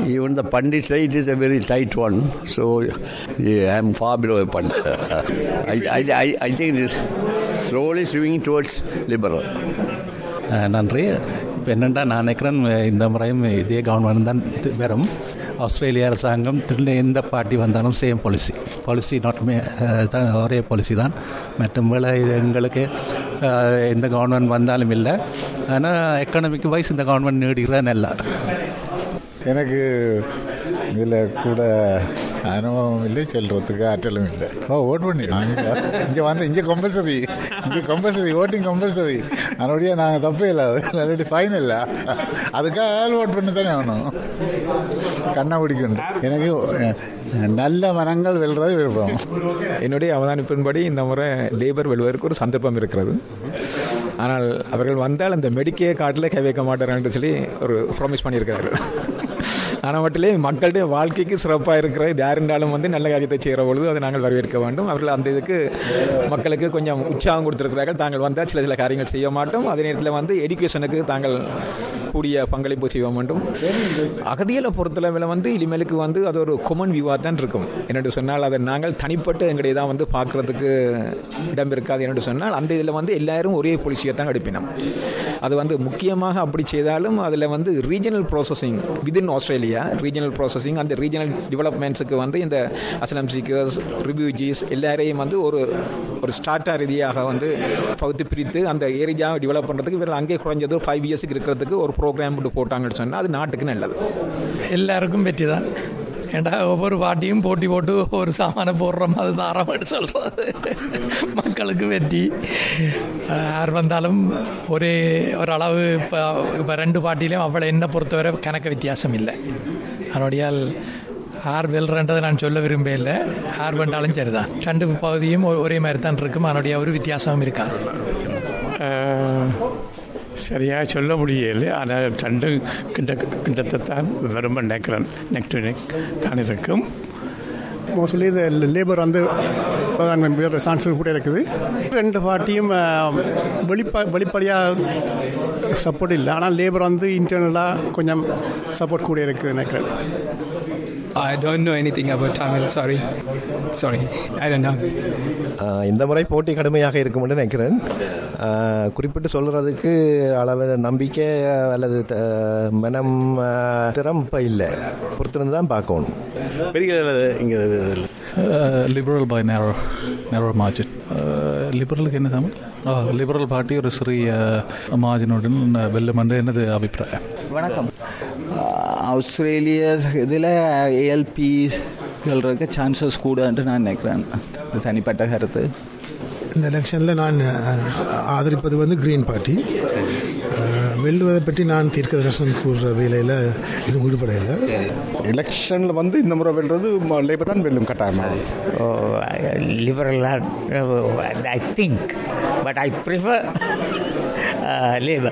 Even the pundits say it is a very tight one. So yeah, I'm far below a pundit. I, I, I, I think it is slowly swinging towards liberal. அஹ் நன்றி இப்போ என்னென்னா நான் நினைக்கிறேன் இந்த முறையும் இதே government தான் இது வரும் ஆஸ்திரேலிய அரசாங்கம் திரும்ப எந்த பார்ட்டி வந்தாலும் same policy policy not may தான் ஒரே பாலிசி தான் மற்றும் வேலை இது எங்களுக்கு அஹ், எந்த கவர்மெண்ட் வந்தாலும் இல்லை ஆனால் எக்கனாமிக் வைஸ் இந்த கவர்மெண்ட் நீடிக்கிறதா நல்லா எனக்கு இதில் கூட அனுபவம் இல்லை செல்றதுக்கு ஆற்றலும் இல்லை ஓ ஓட் பண்ணி இங்கே வந்து இங்கே கம்பல்சரி இங்கே கம்பல்சரி ஓட்டிங் கம்பல்சரி அதனுடைய நாங்கள் தப்பே இல்லை அது ஆல்ரெடி ஃபைன் இல்லை அதுக்காக ஆள் ஓட் பண்ணி தானே ஆகணும் கண்ணை பிடிக்கணும் எனக்கு அஹ், நல்ல மரங்கள் வெல்றது விருப்பம் என்னுடைய அவதானிப்பின்படி இந்த முறை லேபர் வெல்வதற்கு ஒரு சந்தர்ப்பம் இருக்கிறது ஆனால் அவர்கள் வந்தால் அந்த மெடிக்கே காட்டில் கை வைக்க மாட்டார்கள் சொல்லி ஒரு ப்ராமிஸ் பண்ணியிருக்கிறார்கள் ஆனால் மட்டிலே மக்களுடைய வாழ்க்கைக்கு சிறப்பாக இருக்கிற இது யாருண்டாலும் வந்து நல்ல காரியத்தை செய்கிற பொழுது அதை நாங்கள் வரவேற்க வேண்டும் அவர்கள் அந்த இதுக்கு மக்களுக்கு கொஞ்சம் உற்சாகம் கொடுத்திருக்கிறார்கள் தாங்கள் வந்தால் சில சில காரியங்கள் செய்ய மாட்டோம் அதே நேரத்தில் வந்து எடுகேஷனுக்கு தாங்கள் கூடிய பங்களிப்பு செய்ய வேண்டும் அகதிகளை பொறுத்தளவில் வந்து இனிமேலுக்கு வந்து அது ஒரு கொமன் வியூவாக தான் இருக்கும் என்னென்று சொன்னால் அதை நாங்கள் தனிப்பட்டு எங்களுடைய தான் வந்து பார்க்குறதுக்கு இடம் இருக்காது என்று சொன்னால் அந்த இதில் வந்து எல்லாரும் ஒரே பாலிசியை தான் எடுப்பினோம் அது வந்து முக்கியமாக அப்படி செய்தாலும் அதில் வந்து regional processing within Australia regional processing அந்த ரீஜனல் டெவலப்மெண்ட்ஸுக்கு வந்து இந்த அசலம் சீக்கர்ஸ் ரிவ்யூஜிஸ் எல்லாரையும் வந்து ஒரு ஒரு ஸ்டார்டா ரீதியாக வந்து பகுத்து பிரித்து அந்த ஏரியா டெவலப் பண்ணுறதுக்கு இவர்கள் அங்கே குறைஞ்சது ஃபைவ் இயர்ஸுக்கு இருக்கிறதுக்கு ஒரு ப்ரோக்ராம் போட்டாங்கன்னு சொன்னால் அது நாட்டுக்கு நல்லது எல்லாருக்கும் வெற்றி தான் ஏண்டா ஒவ்வொரு பாட்டியும் போட்டி போட்டு ஒரு சாமானை போடுற மாதிரி தாராமட்டு சொல்கிறது மக்களுக்கு வெற்றி யார் வந்தாலும் ஒரே ஒரு அளவு இப்போ இப்போ ரெண்டு பாட்டிலையும் அவ்வளோ என்ன பொறுத்தவரை கணக்கு வித்தியாசம் இல்லை அதனுடையால் யார் வெல்றன்றதை நான் சொல்ல விரும்ப இல்லை யார் வேண்டாலும் சரிதான் ரெண்டு பகுதியும் ஒ- ஒரே மாதிரி தான் இருக்கும் அதனுடைய ஒரு வித்தியாசமும் இருக்காது சரியாக சொல்ல முடியல ஆனால் ரெண்டு கிட்ட கிட்டத்தான் விரும்ப நினைக்கிறேன் நெக் டு நெக் தான் இருக்கும் மோஸ்ட்லி இந்த லேபர் வந்து வேறு சான்சஸ் கூட இருக்குது ரெண்டு பார்ட்டியும் வெளிப்ப வெளிப்படையாக சப்போர்ட் இல்லை ஆனால் லேபர் வந்து இன்டர்னலாக கொஞ்சம் சப்போர்ட் கூட இருக்குது நினைக்கிறேன் I don't know anything about Tamil. Sorry. Sorry. I don't know. ஆஹ் இந்த முறை போட்டி கடுமையாக இருக்கும் என்று நினைக்கிறேன் ஆஹ் குறிப்பிட்டு சொல்கிறதுக்கு அளவு நம்பிக்கை அல்லது த- மனம் ஆஹ் திறம் இப்போ இல்லை பொறுத்திருந்து தான் பார்க்கணும் பெரிய இங்கே லிபரல் பை நேரோ நேரோ மார்ஜின் லிபரலுக்கு என்ன தமிழ் லிபரல் பார்ட்டி ஒரு சிறிய மார்ஜினுடன் வெல்லும் என்று எனது அபிப்பிராயம் வணக்கம் ஆஸ்திரேலிய இதில் ஏஎல்பி சொல்கிறதுக்கு சான்சஸ் கூடன்ட்டு நான் நினைக்கிறேன் இது தனிப்பட்ட கருத்து இந்த எலெக்ஷனில் நான் அஹ், ஆதரிப்பது வந்து கிரீன் பார்ட்டி அஹ், வெல்லுவதை பற்றி நான் தீர்க்க தரிசனம் கூறுற வேலையில் இன்னும் ஈடுபடையில் எலெக்ஷனில் வந்து இந்த முறை வெல்றது லேபர் தான் வெல்லும் கட்டாயமாக liberal are, uh, I think, but I prefer uh, Labour.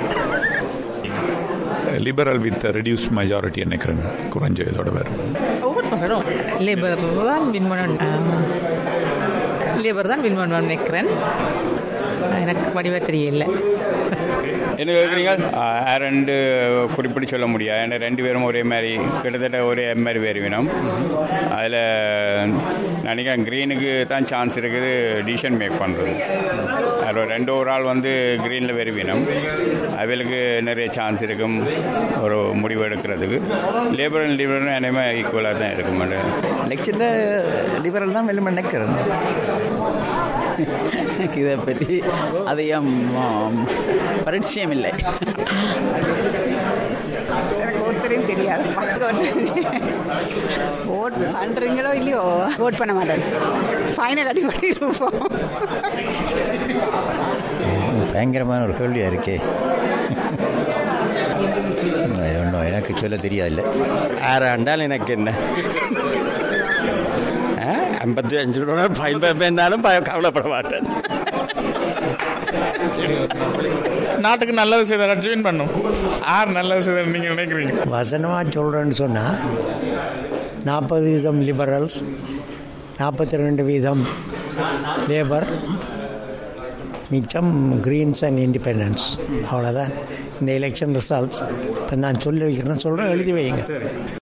Liberal with reduced majority நினைக்கிறேன் குறைஞ்ச இதோட வரும் லேபர் தான் வின் பண்ண லேபர் தான் வின் பண்ணுவான்னு நினைக்கிறேன் எனக்கு வடிவ தெரியல என்ன கேட்குறீங்க ரெண்டு குறிப்பிட்டு சொல்ல முடியாது ஏன்னா ரெண்டு பேரும் ஒரே மாதிரி கிட்டத்தட்ட ஒரே மாதிரி பேர் வேணும் அதில் நினைக்கிறேன் க்ரீனுக்கு தான் சான்ஸ் இருக்குது டிசிஷன் மேக் பண்ணுறது அதில் ரெண்டு ஒரு ஆள் வந்து க்ரீனில் பேர் வேணும் அவளுக்கு நிறைய சான்ஸ் இருக்கும் ஒரு முடிவு எடுக்கிறதுக்கு லேபர் அண்ட் லிபரல் என்னமே ஈக்குவலாக தான் இருக்கும் எலெக்ஷனில் லிபரல் தான் வெல்லும் நினைக்கிறேன் எனக்கு இதை பற்றி அதிகம் ஆம், பரிச்சயம் இல்லை எனக்கு ஒருத்தரையும் தெரியாது ஓட் பண்ணுறீங்களோ இல்லையோ ஓட் பண்ண மாட்டேன் ஃபைனல் அடிப்படை இருப்போம் பயங்கரமான ஒரு கேள்வியாக இருக்கே ஒன்றும் எனக்கு சொல்ல தெரியாதுல்ல ஆறாண்டால் எனக்கு என்ன ஐம்பத்தி அஞ்சு ரூபா ஃபைன் இருந்தாலும் பய கவலைப்பட மாட்டேன் நாட்டுக்கு நல்லது செய்த வின் பண்ணும் யார் நல்லது செய்த நீங்கள் நினைக்கிறீங்க வசனமாக சொல்கிறேன்னு சொன்னால் நாற்பது வீதம் லிபரல்ஸ் நாற்பத்தி ரெண்டு வீதம் லேபர் மிச்சம் கிரீன்ஸ் அண்ட் இண்டிபெண்டன்ஸ் அவ்வளோதான் இந்த எலெக்ஷன் ரிசல்ட்ஸ் இப்போ நான் சொல்லி வைக்கிறேன் சொல்கிறேன் எழுதி வைங்க